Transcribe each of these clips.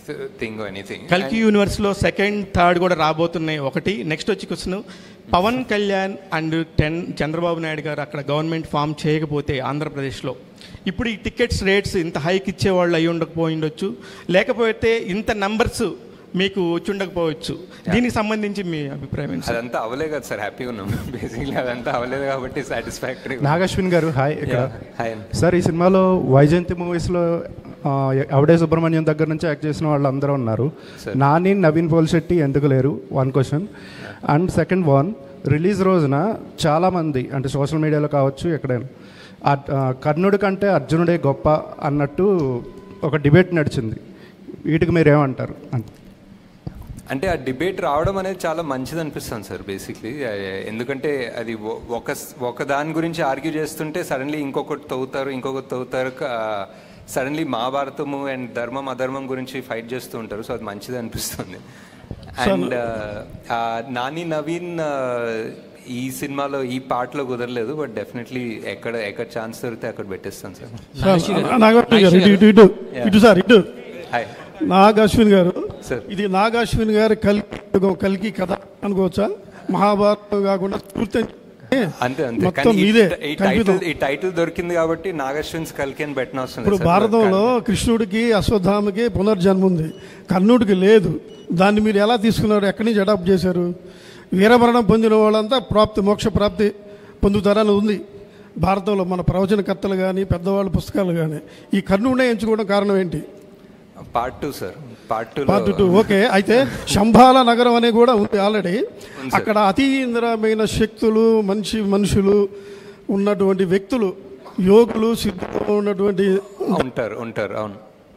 Thing anything కల్కి యూనివర్స్లో second third కూడా రాబోతున్నాయి ఒకటి నెక్స్ట్ వచ్చి question Pawan Kalyan and ten Chandrababu Naidu garu అక్కడ గవర్నమెంట్ ఫామ్ చేయకపోతే ఆంధ్రప్రదేశ్లో ఇప్పుడు ఈ టికెట్స్ రేట్స్ ఇంత హైక్ ఇచ్చేవాళ్ళు అయి ఉండకపోయి ఉండొచ్చు లేకపోతే ఇంత నంబర్స్ మీకు వచ్చి ఉండకపోవచ్చు దీనికి సంబంధించి మీ అభిప్రాయం ఏంటి సార్? అదంతా అవలే కదా సార్ హ్యాపీగా ఉన్నాం బేసిక్లీ అదంతా అవలేదు కాబట్టి సాటిస్ఫాక్టరీ నాగశ్విన్ గారు హాయ్ ఇక్కడ హాయ్ సార్ ఈ సినిమాలో వైజయంతి మూవీస్లో అవడే సుబ్రహ్మణ్యం దగ్గర నుంచి యాక్ట్ చేసిన వాళ్ళు అందరూ ఉన్నారు Sir. నాని నవీన్ పోల్శెట్టి ఎందుకు లేరు one question and second one release రోజున చాలామంది అంటే సోషల్ మీడియాలో కావచ్చు ఎక్కడైనా అర్- ఆ, కర్ణుడి కంటే అర్జునుడే గొప్ప అన్నట్టు ఒక డిబేట్ నడిచింది వీటికి మీరు ఏమంటారు అంతే అంటే ఆ డిబేట్ రావడం అనేది చాలా మంచిది అనిపిస్తుంది సార్ బేసిక్లీ ఎందుకంటే అది ఒ- ఒక ఒక దాని గురించి ఆర్గ్యూ చేస్తుంటే సడన్లీ ఇంకొకటి తవ్వుతారు ఇంకొకటి తవ్వుతారు సడన్లీ మహాభారతము అండ్ ధర్మం అధర్మం గురించి ఫైట్ చేస్తూ ఉంటారు సో అది మంచిది అనిపిస్తుంది అండ్ నాని నవీన్ ఆ, ఈ సినిమాలో ఈ పాటలో కుదరలేదు బట్ డెఫినెట్లీ ఎక్కడ ఎక్కడ ఛాన్స్ దొరికితే అక్కడ పెట్టేస్తాను సార్ నాగశ్విన్ గారు ఇటు ఇటు ఇటు ఇటు సార్ ఇటు హాయ్ నాగ్ అశ్విన్ గారు సార్ ఇది నాగ్ అశ్విన్ గారి కలికి కలికి కథ అనుకోవచ్చా మహాభారతం కాకుండా పూర్తి అంతే అంతే మొత్తం కానీ ఈ- మీదే ఈ కల్పితం టైటిల్ ఈ టైటిల్ దొరికింది కాబట్టి నాగశ్విన్స్ కలికి అని పెట్టిన అవసరం ఇప్పుడు లేదు సార్. భారతంలో కృష్ణుడికి అశ్వత్థామకి పునర్జన్మ ఉంది కర్ణుడికి లేదు దాన్ని మీరు ఎలా తీసుకున్నారు ఎక్కడి నుంచి అడాప్ట్ చేశారు వీరమరణం పొందిన వాళ్ళంతా ప్రాప్తి మోక్ష ప్రాప్తి పొందుతారని ఉంది భారతంలో మన ప్రవచనకర్తలు కానీ పెద్దవాళ్ళ పుస్తకాలు కానీ ఈ కర్ణుడినే ఎంచుకోవడం కారణం ఏంటి part two sir part two part two okay అయితే శంభాల నగరం అనే కూడా ఉంది ఆల్రెడీ అక్కడ అతీంద్రమైన శక్తులు మనిషి మనుషులు ఉన్నటువంటి వ్యక్తులు యోగులు సిద్ధులు ఉన్నటువంటి ఉంటారు ఉంటారు అవును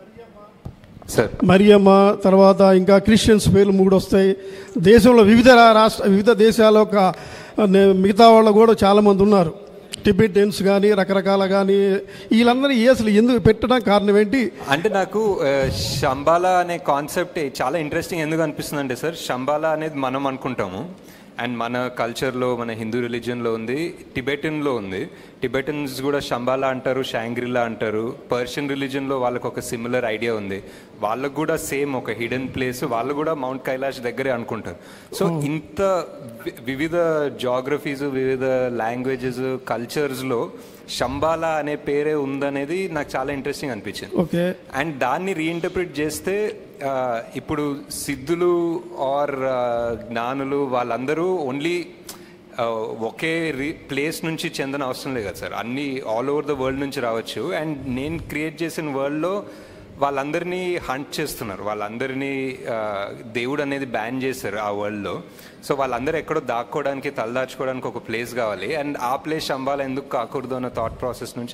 సార్ మరియమ్మ తర్వాత ఇంకా క్రిస్టియన్స్ పేర్లు మూడు వస్తాయి దేశంలో వివిధ రాష్ట్ర వివిధ దేశాల యొక్క నే- మిగతా వాళ్ళు కూడా చాలామంది ఉన్నారు టిబెటియన్స్ కానీ రకరకాల కానీ వీళ్ళందరూ ఈ అసలు ఎందుకు పెట్టడం కారణం ఏంటి అంటే నాకు ఆ, శంబాలా అనే కాన్సెప్ట్ చాలా ఇంట్రెస్టింగ్ ఎందుకు అనిపిస్తుంది అంటే సార్ శంబాలా అనేది మనం అనుకుంటాము అండ్ మన కల్చర్లో మన హిందూ రిలీజియన్లో ఉంది టిబెటన్లో ఉంది టిబెటన్స్ కూడా శంబాలా అంటారు షాంగ్రిలా అంటారు పర్షియన్ రిలీజియన్లో వాళ్ళకు ఒక సిమిలర్ ఐడియా ఉంది వాళ్ళకు కూడా సేమ్ ఒక హిడెన్ ప్లేస్ వాళ్ళు కూడా మౌంట్ కైలాష్ దగ్గరే అనుకుంటారు సో ఇంత వి- వివిధ జాగ్రఫీస్ వివిధ లాంగ్వేజెస్ కల్చర్స్లో శంబాలా అనే పేరే ఉందనేది నాకు చాలా ఇంట్రెస్టింగ్ అనిపించింది ఓకే అండ్ దాన్ని రీఇంటర్ప్రిట్ చేస్తే ఆ, ఇప్పుడు సిద్ధులు ఆర్ జ్ఞానులు వాళ్ళందరూ ఓన్లీ ఒకే రీ ప్లేస్ నుంచి చెందిన అవసరం లేదు కదా సార్ అన్ని ఆల్ ఓవర్ ద వరల్డ్ నుంచి రావచ్చు అండ్ నేను క్రియేట్ చేసిన వరల్డ్లో వాళ్ళందరినీ హంట్ చేస్తున్నారు వాళ్ళందరినీ ఆ, దేవుడు అనేది బ్యాన్ చేశారు ఆ వరల్డ్లో సో వాళ్ళందరూ ఎక్కడో దాక్కోవడానికి తలదాచుకోవడానికి ఒక ప్లేస్ కావాలి అండ్ ఆ ప్లేస్ శంబాల ఎందుకు కాకూడదు అన్న థాట్ ప్రాసెస్ నుంచి